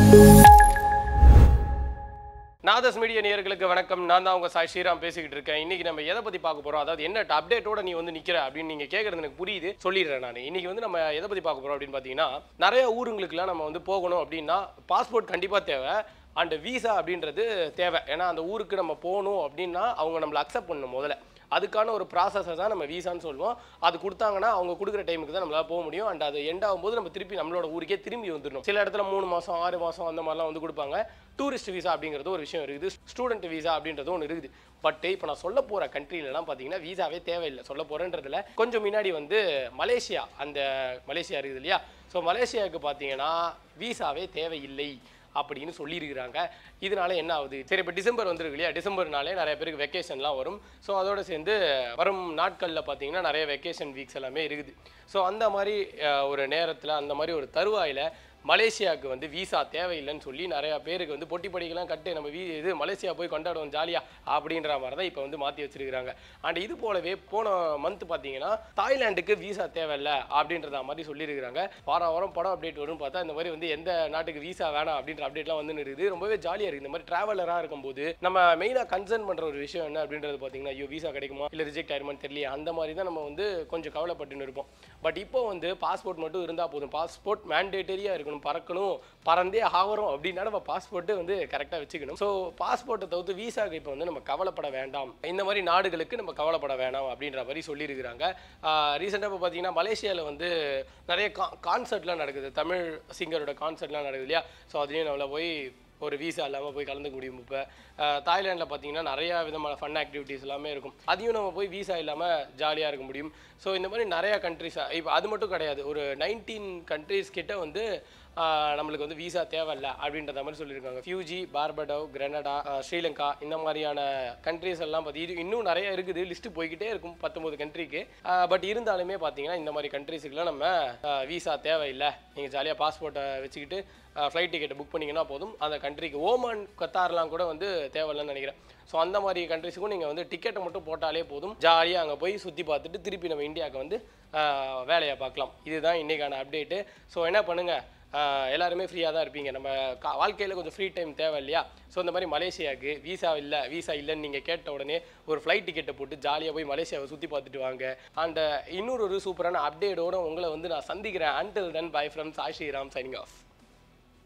நாதஸ் media நேயர்களுக்கு வணக்கம் நான் தான் உங்க சாய் ஸ்ரீராம் பேசிக்கிட்டு இருக்கேன் இன்னைக்கு நம்ம எதை பத்தி பார்க்க போறோம் அதாவது என்ன அப்டேட்டோட நீ வந்து நிக்கிற அப்படின்னு நீங்க கேட்கறது எனக்கு புரியுது சொல்லிடுறேன் நான் இன்னைக்கு வந்து நம்ம எதை பத்தி பார்க்க போறோம் அப்படின்னு பார்த்தீங்கன்னா நிறைய ஊருங்களுக்குலாம் நம்ம வந்து போகணும் அப்படின்னா பாஸ்போர்ட் கண்டிப்பா தேவை அண்ட் வீசா அப்படின்றது தேவை ஏன்னா அந்த ஊருக்கு நம்ம போகணும் அப்படின்னா அவங்க நம்மளை அக்செப்ட் பண்ணணும் முதல்ல அதுக்கான ஒரு ப்ராசஸை தான் நம்ம வீசான்னு சொல்லுவோம் அது கொடுத்தாங்கன்னா அவங்க கொடுக்குற டைமுக்கு தான் நம்மளால போக முடியும் அண்ட் அது எண்ட் ஆகும்போது நம்ம திருப்பி நம்மளோட ஊருக்கே திரும்பி வந்துடணும் சில இடத்துல மூணு மாதம் ஆறு மாதம் அந்த மாதிரிலாம் வந்து கொடுப்பாங்க டூரிஸ்ட் வீசா அப்படிங்கிறது ஒரு விஷயம் இருக்குது ஸ்டூடெண்ட் வீசா அப்படின்றது ஒன்று இருக்குது பட் இப்போ நான் சொல்ல போகிற கண்ட்ரிலலாம் பார்த்தீங்கன்னா வீசாவே தேவையில்லை சொல்ல போகிறேன்றதுல கொஞ்சம் முன்னாடி வந்து மலேசியா அந்த மலேசியா இருக்குது இல்லையா ஸோ மலேசியாவுக்கு பார்த்தீங்கன்னா வீசாவே தேவையில்லை அப்படின்னு சொல்லியிருக்கிறாங்க இதனால என்ன ஆகுது சரி இப்போ டிசம்பர் வந்துருக்கு இல்லையா டிசம்பர்னாலே நிறைய பேருக்கு வெக்கேஷன்லாம் வரும் ஸோ அதோட சேர்ந்து வரும் நாட்களில் பார்த்தீங்கன்னா நிறைய வெக்கேஷன் வீக்ஸ் எல்லாமே இருக்குது ஸோ அந்த மாதிரி அஹ், ஒரு நேரத்தில் அந்த மாதிரி ஒரு தருவாயில் மலேசியாவுக்கு வந்து வீசா தேவையில்லைன்னு சொல்லி நிறைய பேருக்கு வந்து பொட்டி படிக்கலாம் கட்டு நம்ம வீ இது மலேசியா போய் கொண்டாடுவோம் ஜாலியா அப்படின்ற மாதிரி தான் இப்போ வந்து மாற்றி வச்சிருக்கிறாங்க அண்ட் இது போலவே போன மந்த் பார்த்தீங்கன்னா தாய்லாந்துக்கு வீசா தேவையில்ல அப்படின்றத மாதிரி சொல்லியிருக்கிறாங்க வாரம் வாரம் படம் அப்டேட் வரும்னு பார்த்தா இந்த மாதிரி வந்து எந்த நாட்டுக்கு வீசா வேணாம் அப்படின்ற அப்டேட்லாம் வந்து இருக்குது ரொம்பவே ஜாலியாக இருக்குது இந்த மாதிரி ட்ராவலராக இருக்கும்போது நம்ம மெயினாக கன்சர்ன் பண்ணுற ஒரு விஷயம் என்ன அப்படின்றது பார்த்தீங்கன்னா ஐயோ வீசா கிடைக்குமா இல்லை ரிஜெக்ட் ஆயிருமான்னு தெரியல அந்த மாதிரி தான் நம்ம வந்து கொஞ்சம் கவலைப்பட்டுன்னு இருப்போம் பட் இப்போ வந்து பாஸ்போர்ட் மட்டும் இருந்தால் போதும் பாஸ்போர்ட் மேண்டேட்டரியாக இருக்கணும் பறக்கணும் பறந்தே ஆகிறோம் அப்படின்னா நம்ம பாஸ்போர்ட்டு வந்து கரெக்டாக வச்சுக்கணும் ஸோ பாஸ்போர்ட்டை தவிர்த்து வீசாக்கு இப்போ வந்து நம்ம கவலைப்பட வேண்டாம் இந்த மாதிரி நாடுகளுக்கு நம்ம கவலைப்பட வேண்டாம் அப்படின்ற மாதிரி சொல்லியிருக்கிறாங்க ரீசெண்டாக இப்போ பார்த்தீங்கன்னா மலேசியாவில் வந்து நிறைய கா கான்சர்ட்லாம் நடக்குது தமிழ் சிங்கரோட கான்சர்ட்லாம் நடக்குது இல்லையா ஸோ அதுலேயும் நம்மள போய் ஒரு வீசா இல்லாமல் போய் கலந்துக்க முடியும் இப்போ தாய்லாண்டில் பார்த்தீங்கன்னா நிறையா விதமான ஃபன் ஆக்டிவிட்டீஸ் எல்லாமே இருக்கும் அதையும் நம்ம போய் வீசா இல்லாமல் ஜாலியாக இருக்க முடியும் ஸோ இந்த மாதிரி நிறையா கண்ட்ரிஸ் இப்போ அது மட்டும் கிடையாது ஒரு நைன்டீன் கண்ட்ரிஸ் கிட்ட வந்து ஆஹ், நம்மளுக்கு வந்து வீசா தேவையில்ல அப்படின்றத மாதிரி சொல்லியிருக்காங்க Fiji Barbados Grenada ah, Sri Lanka இந்த மாதிரியான கண்ட்ரிஸ் எல்லாம் பார்த்தி இது இன்னும் நிறைய இருக்குது லிஸ்ட்டு போய்கிட்டே இருக்கும் பத்தொம்பது கண்ட்ரிக்கு பட் இருந்தாலுமே பார்த்தீங்கன்னா இந்த மாதிரி கண்ட்ரிஸுக்குலாம் நம்ம வீசா தேவையில்லை நீங்கள் ஜாலியாக பாஸ்போர்ட்டை வச்சுக்கிட்டு ஃப்ளைட் டிக்கெட்டை புக் பண்ணிங்கன்னா போதும் அந்த கண்ட்ரிக்கு ஓமான் கத்தார்லாம் கூட வந்து தேவையில்லைன்னு நினைக்கிறேன் ஸோ அந்த மாதிரி கண்ட்ரிஸுக்கும் நீங்கள் வந்து டிக்கெட்டை மட்டும் போட்டாலே போதும் ஜாலியாக அங்கே போய் சுற்றி பார்த்துட்டு திருப்பி நம்ம இந்தியாவுக்கு வந்து ஆஹ், வேலையை பார்க்கலாம் இதுதான் இன்றைக்கான அப்டேட்டு ஸோ என்ன பண்ணுங்கள் எல்லாருமே ஃப்ரீயாக தான் இருப்பீங்க நம்ம கா வாழ்க்கையில் கொஞ்சம் ஃப்ரீ டைம் தேவை இல்லையா ஸோ இந்த மாதிரி மலேசியாவுக்கு வீசா இல்லை வீசா இல்லைன்னு நீங்கள் கேட்ட உடனே ஒரு ஃப்ளைட் டிக்கெட்டை போட்டு ஜாலியாக போய் மலேசியாவை சுற்றி பார்த்துட்டு வாங்க அண்ட் இன்னொரு ஒரு சூப்பரான அப்டேட்டோட உங்களை வந்து நான் சந்திக்கிறேன் until then bye from Sai Sriram signing of